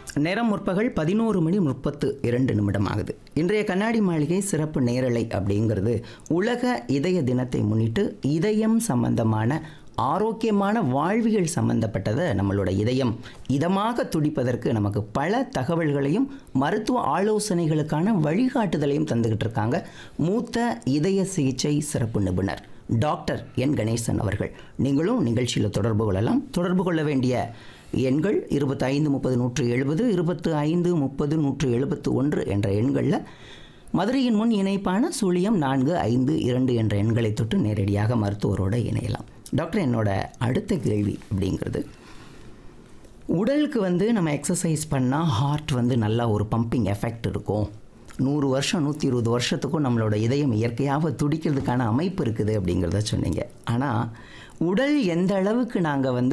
நேரம் முற்பகல் பதினோரு மணி முப்பத்து இரண்டு நிமிடம் ஆகுது இன்றைய கண்ணாடி மாளிகை சிறப்பு நேரலை அப்படிங்கிறது உலக இதய தினத்தை முன்னிட்டு இதயம் சம்பந்தமான ஆரோக்கியமான வாழ்வியல் சம்பந்தப்பட்டதை நம்மளோட இதயம் இதமாக துடிப்பதற்கு நமக்கு பல தகவல்களையும் மருத்துவ ஆலோசனைகளுக்கான வழிகாட்டுதலையும் தந்துகிட்டு இருக்காங்க மூத்த இதய சிகிச்சை சிறப்பு நிபுணர் டாக்டர் என் கணேசன் அவர்கள் நீங்களும் நிகழ்ச்சியில் தொடர்பு கொள்ளலாம் தொடர்பு கொள்ள வேண்டிய எண்கள் இருபத்தி ஐந்து முப்பது நூற்று எழுபது இருபத்து ஐந்து முப்பது நூற்று எழுபத்து ஒன்று என்ற எண்களில் மதுரையின் முன் இணைப்பான சுழியம் நான்கு ஐந்து இரண்டு என்ற எண்களை தொட்டு நேரடியாக மருத்துவரோடு இணையலாம் டாக்டர் என்னோட அடுத்த கேள்வி அப்படிங்கிறது உடலுக்கு வந்து நம்ம எக்ஸசைஸ் பண்ணால் ஹார்ட் வந்து நல்லா ஒரு பம்பிங் எஃபெக்ட் இருக்கும் நூறு வருஷம் நூற்றி இருபது வருஷத்துக்கும் நம்மளோட இதயம் இயற்கையாக துடிக்கிறதுக்கான அமைப்பு இருக்குது அப்படிங்கிறத சொன்னீங்க ஆனால் உடல் எந்த அளவுக்கு நாங்கள் வந்து